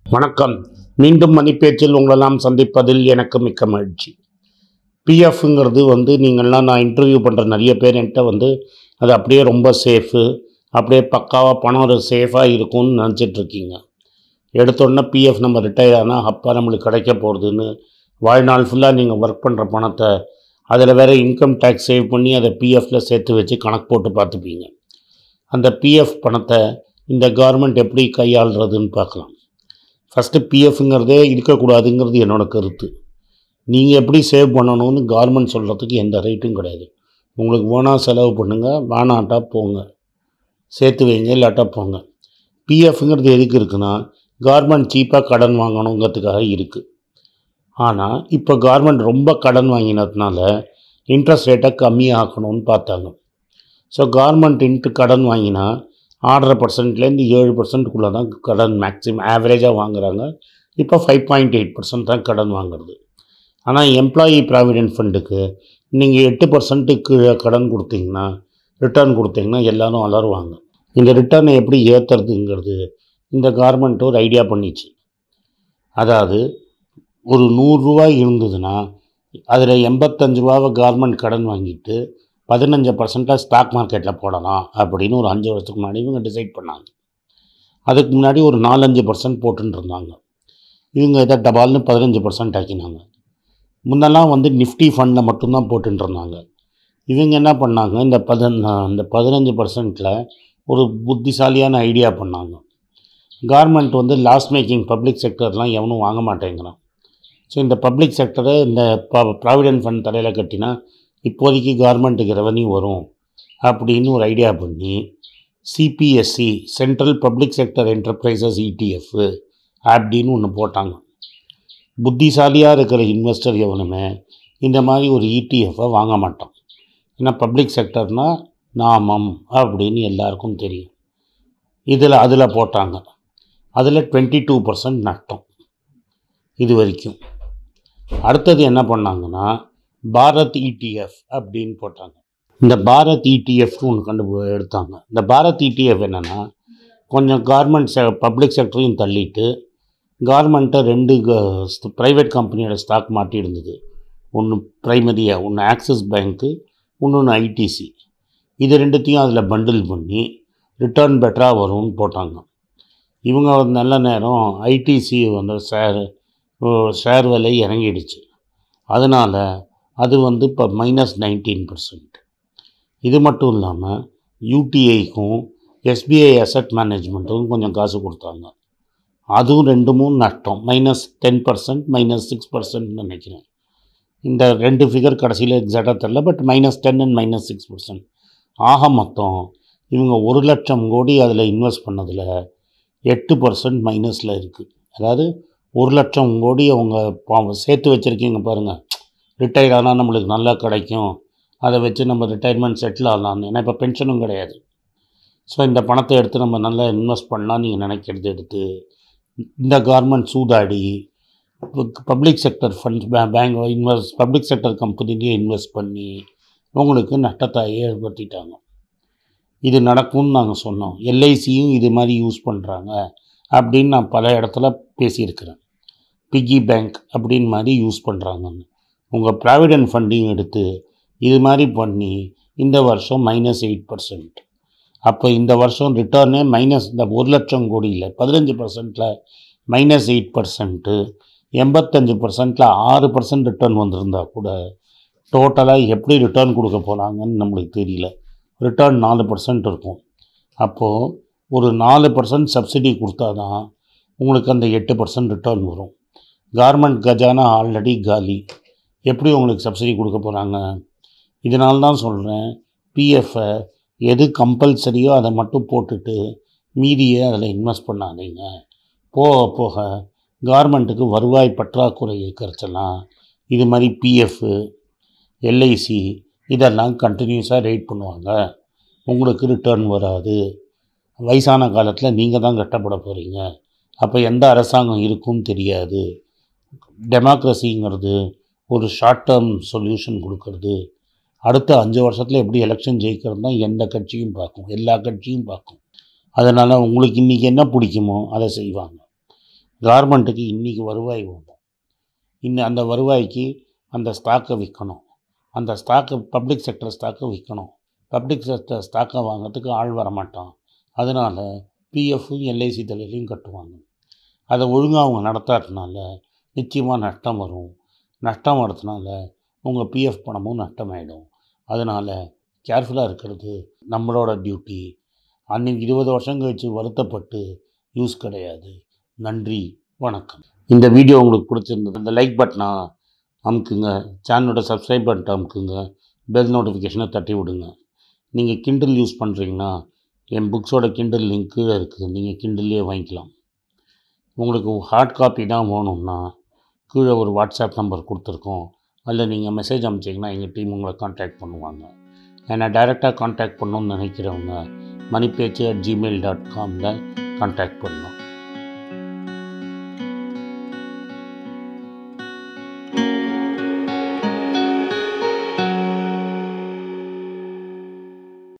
வணக்கம் மீண்டும் மணிப்பேச்சில் உங்களெல்லாம் சந்திப்பதில் எனக்கு மிக்க மகிழ்ச்சி பிஎஃப்ங்கிறது வந்து நீங்கள்லாம் நான் இன்டர்வியூ பண்ணுற நிறைய பேர் என்கிட்ட வந்து அது அப்படியே ரொம்ப சேஃபு அப்படியே பக்காவாக பணம் ஒரு சேஃபாக இருக்கும்னு நினச்சிட்டு இருக்கீங்க எடுத்தோடனே பிஎஃப் நம்ம ரிட்டையர் ஆனால் அப்போ நம்மளுக்கு கிடைக்க போகிறதுன்னு வாழ்நாள் ஃபுல்லாக நீங்கள் ஒர்க் பண்ணுற பணத்தை அதில் வேறு இன்கம் டேக்ஸ் சேவ் பண்ணி அதை பிஎஃப்பில் சேர்த்து வச்சு கணக்கு போட்டு பார்த்துப்பீங்க அந்த பிஎஃப் பணத்தை இந்த கவர்மெண்ட் எப்படி கையாளுறதுன்னு பார்க்கலாம் ஃபஸ்ட்டு பிஎஃப்ங்கிறதே இருக்கக்கூடாதுங்கிறது என்னோட கருத்து நீங்கள் எப்படி சேவ் பண்ணணும்னு கவர்மெண்ட் சொல்கிறதுக்கு எந்த ரைட்டும் கிடையாது உங்களுக்கு வேணால் செலவு பண்ணுங்கள் வேணாட்டா போங்க சேர்த்து வைங்க இல்லாட்டா போங்க பிஎஃப்ங்கிறது எதுக்கு இருக்குன்னா கவர்மெண்ட் சீப்பாக கடன் வாங்கணுங்கிறதுக்காக இருக்குது ஆனால் இப்போ கவர்மெண்ட் ரொம்ப கடன் வாங்கினதுனால இன்ட்ரெஸ்ட் ரேட்டை கம்மியாக்கணும்னு பார்த்தாங்க ஸோ கவர்மெண்ட் இன்ட்டு கடன் வாங்கினா ஆறரை பர்சன்ட்லேருந்து ஏழு பர்சன்ட்டுக்குள்ளே தான் கடன் மேக்ஸிமம் ஆவரேஜாக வாங்குறாங்க இப்போ ஃபைவ் பாயிண்ட் எயிட் பர்சன்ட் தான் கடன் வாங்குறது ஆனால் எம்ப்ளாயி ப்ராவிடென்ட் ஃபண்டுக்கு நீங்கள் எட்டு பர்சன்ட்டுக்கு கடன் கொடுத்தீங்கன்னா ரிட்டர்ன் கொடுத்தீங்கன்னா எல்லாரும் அலறுவாங்க இந்த ரிட்டர்னை எப்படி ஏற்றுறதுங்கிறது இந்த கவர்மெண்ட் ஒரு ஐடியா பண்ணிச்சு அதாவது ஒரு நூறுரூவா இருந்ததுன்னா அதில் எண்பத்தஞ்சு ரூபாவை கவர்மெண்ட் கடன் வாங்கிட்டு பதினஞ்சு பர்சன்ட்டாக ஸ்டாக் மார்க்கெட்டில் போடலாம் அப்படின்னு ஒரு அஞ்சு வருஷத்துக்கு முன்னாடி இவங்க டிசைட் பண்ணாங்க அதுக்கு முன்னாடி ஒரு நாலஞ்சு பர்சன்ட் போட்டுன்னு இருந்தாங்க இவங்க இதை டபால்னு பதினஞ்சு பர்சன்ட் ஆக்கினாங்க முன்னெல்லாம் வந்து நிஃப்டி ஃபண்டில் மட்டும்தான் போட்டுன்னு இருந்தாங்க இவங்க என்ன பண்ணாங்க இந்த பதன் இந்த பதினஞ்சு பர்சன்ட்டில் ஒரு புத்திசாலியான ஐடியா பண்ணாங்க கார்மெண்ட் வந்து லாஸ் மேக்கிங் பப்ளிக் செக்டர்லாம் எவனும் வாங்க மாட்டேங்கிறான் ஸோ இந்த பப்ளிக் செக்டரை இந்த ப்ராவிடென்ட் ஃபண்ட் தலையில் கட்டினா இப்போதைக்கு கவர்மெண்ட்டுக்கு ரெவன்யூ வரும் அப்படின்னு ஒரு ஐடியா பண்ணி CPSE central public sector enterprises ETF அப்படின்னு ஒன்று போட்டாங்க புத்திசாலியாக இருக்கிற இன்வெஸ்டர் எவனுமே இந்த மாதிரி ஒரு இடிஎஃப்பை வாங்க மாட்டான் ஏன்னா பப்ளிக் செக்டர்னால் நாமம் அப்படின்னு எல்லாருக்கும் தெரியும் இதில் அதில் போட்டாங்க அதில் டுவெண்ட்டி டூ பர்சன்ட் நட்டம் இது வரைக்கும் அடுத்தது என்ன பண்ணாங்கன்னா பாரத் இடிஎஃப் அப்படின்னு போட்டாங்க இந்த பாரத் இடிஎஃப்னு ஒன்று கண்டு எடுத்தாங்க இந்த பாரத் இடிஎஃப் என்னென்னா கொஞ்சம் கார்மெண்ட் செ பப்ளிக் செக்டரையும் தள்ளிட்டு கார்மெண்ட்டை ரெண்டு ப்ரைவேட் கம்பெனியோட ஸ்டாக் மாட்டி இருந்தது ஒன்று ப்ரைமரியாக ஒன்று ஆக்சிஸ் பேங்க்கு இன்னொன்று ஐடிசி இது ரெண்டுத்தையும் அதில் பண்டில் பண்ணி ரிட்டர்ன் பெட்டராக வரும்னு போட்டாங்க இவங்க ஒரு நல்ல நேரம் ஐடிசி வந்து ஷேர் ஷேர் விலை இறங்கிடுச்சு அதனால் அது வந்து இப்போ மைனஸ் நைன்டீன் பர்சன்ட் இது மட்டும் இல்லாமல் யூடிஐக்கும் எஸ்பிஐ அசட் மேனேஜ்மெண்ட்டுக்கும் கொஞ்சம் காசு கொடுத்தாங்க அதுவும் ரெண்டு மூணு நஷ்டம் minus ten percent minus six percent நினைக்கிறேன் இந்த ரெண்டு ஃபிகர் கடைசியில் எக்ஸாக்டாக தெரில but minus ten and minus six percent ஆக மொத்தம் இவங்க ஒரு லட்சம் கோடி அதில் இன்வெஸ்ட் பண்ணதில் எட்டு பர்சன்ட் மைனஸில் இருக்குது அதாவது ஒரு லட்சம் கோடி அவங்க பா- சேர்த்து வச்சுருக்கீங்க பாருங்கள் ரிட்டையர் ஆனால் நம்மளுக்கு நல்லா கிடைக்கும் அதை வச்சு நம்ம ரிட்டையர்மெண்ட் செட்டில் ஆகலாம் ஏன்னா இப்போ பென்ஷனும் கிடையாது ஸோ இந்த பணத்தை எடுத்து நம்ம நல்லா இன்வெஸ்ட் பண்ணலாம் நீங்கள் நினைக்கிறது எடுத்து இந்த கவர்மெண்ட் சூதாடி public sector funds bank invest public sector கம்பெனிலேயே இன்வெஸ்ட் பண்ணி உங்களுக்கு நஷ்டத்தை ஏற்படுத்திட்டாங்க இது நடக்கும்னு நாங்கள் சொன்னோம் எல்ஐசியும் இது மாதிரி யூஸ் பண்ணுறாங்க அப்படின்னு நான் பல இடத்துல பேசியிருக்கிறேன் பிக்கி பேங்க் அப்படின்னு மாதிரி யூஸ் பண்ணுறாங்கன்னு உங்கள் ப்ராவிடென்ட் ஃபண்டையும் எடுத்து இது மாதிரி பண்ணி இந்த வருஷம் மைனஸ் எயிட் பர்சன்ட் அப்போ இந்த வருஷம் ரிட்டர்னே மைனஸ் இந்த ஒரு லட்சம் கோடி இல்லை பதினஞ்சு பர்சன்ட்டில் மைனஸ் எயிட் பர்சன்ட்டு எண்பத்தஞ்சு பர்சன்ட்டில் ஆறு பர்சன்ட் ரிட்டர்ன் வந்திருந்தா கூட டோட்டலாக எப்படி ரிட்டர்ன் கொடுக்க போகிறாங்கன்னு நம்மளுக்கு தெரியல ரிட்டர்ன் நாலு பர்சன்ட் இருக்கும் அப்போது ஒரு நாலு பர்சன்ட் சப்சிடி கொடுத்தா தான் உங்களுக்கு அந்த எட்டு பர்சன்ட் ரிட்டர்ன் வரும் கார்மெண்ட் கஜானா ஆல்ரெடி காலி எப்படி உங்களுக்கு சப்சிடி கொடுக்க போகிறாங்க இதனால தான் சொல்கிறேன் பிஎஃப்பை எது கம்பல்சரியோ அதை மட்டும் போட்டுட்டு மீதியை அதில் இன்வெஸ்ட் பண்ணாதீங்க போக போக கார்மெண்ட்டுக்கு வருவாய் பற்றாக்குறை இருக்கிறச்செல்லாம் இது மாதிரி பிஎஃப்பு எல்ஐசி இதெல்லாம் கண்டினியூஸாக ரேட் பண்ணுவாங்க உங்களுக்கு ரிட்டர்ன் வராது வயசான காலத்தில் நீங்கள் தான் கட்டப்பட போகிறீங்க அப்போ எந்த அரசாங்கம் இருக்கும்னு தெரியாது டெமோக்ரஸிங்கிறது ஒரு ஷார்ட் டேர்ம் சொல்யூஷன் கொடுக்கறது அடுத்த அஞ்சு வருஷத்தில் எப்படி எலெக்ஷன் ஜெயிக்கிறது தான் எந்த கட்சியும் பார்க்கும் எல்லா கட்சியும் பார்க்கும் அதனால் உங்களுக்கு இன்றைக்கி என்ன பிடிக்குமோ அதை செய்வாங்க கார்மெண்ட்டுக்கு இன்றைக்கி வருவாய் வரும் இன்னும் அந்த வருவாய்க்கு அந்த ஸ்டாக்கை விற்கணும் அந்த ஸ்டாக்கை பப்ளிக் செக்டர் ஸ்டாக்கை விற்கணும் பப்ளிக் செக்டர் ஸ்டாக்கை வாங்கிறதுக்கு ஆள் வரமாட்டான் அதனால் பிஎஃப்பும் எல்ஐசி தலையிலையும் கட்டுவாங்க அதை ஒழுங்காக அவங்க நடத்தாததுனால நிச்சயமாக நஷ்டம் வரும் நஷ்டம் வரதுனால உங்கள் பிஎஃப் பணமும் நஷ்டமாயிடும் அதனால் கேர்ஃபுல்லாக இருக்கிறது நம்மளோட டியூட்டி அன்னைக்கு இருபது வருஷம் கழிச்சு வருத்தப்பட்டு யூஸ் கிடையாது நன்றி வணக்கம் இந்த வீடியோ உங்களுக்கு பிடிச்சிருந்தது இந்த லைக் பட்டனை அமுக்குங்க சேனலோட சப்ஸ்கிரைப் பட்டனை அமுக்குங்க பெல் நோட்டிஃபிகேஷனை தட்டி விடுங்க நீங்கள் கிண்டில் யூஸ் பண்ணுறீங்கன்னா என் புக்ஸோட கிண்டில் லிங்க் கீழே இருக்குது நீங்கள் கிண்டில்லே வாங்கிக்கலாம் உங்களுக்கு ஹார்ட் காப்பி தான் வேணும்னா கீழே ஒரு வாட்ஸ்அப் நம்பர் கொடுத்துருக்கோம் அதில் நீங்கள் மெசேஜ் அனுப்பிச்சிங்கன்னா எங்கள் டீம் உங்களை காண்டாக்ட் பண்ணுவாங்க என்னை டைரெக்டாக காண்டாக்ட் பண்ணணும்னு நினைக்கிறவங்க மணிப்பேச்சு அட் ஜிமெயில் டாட் காமில் காண்டாக்ட் பண்ணணும்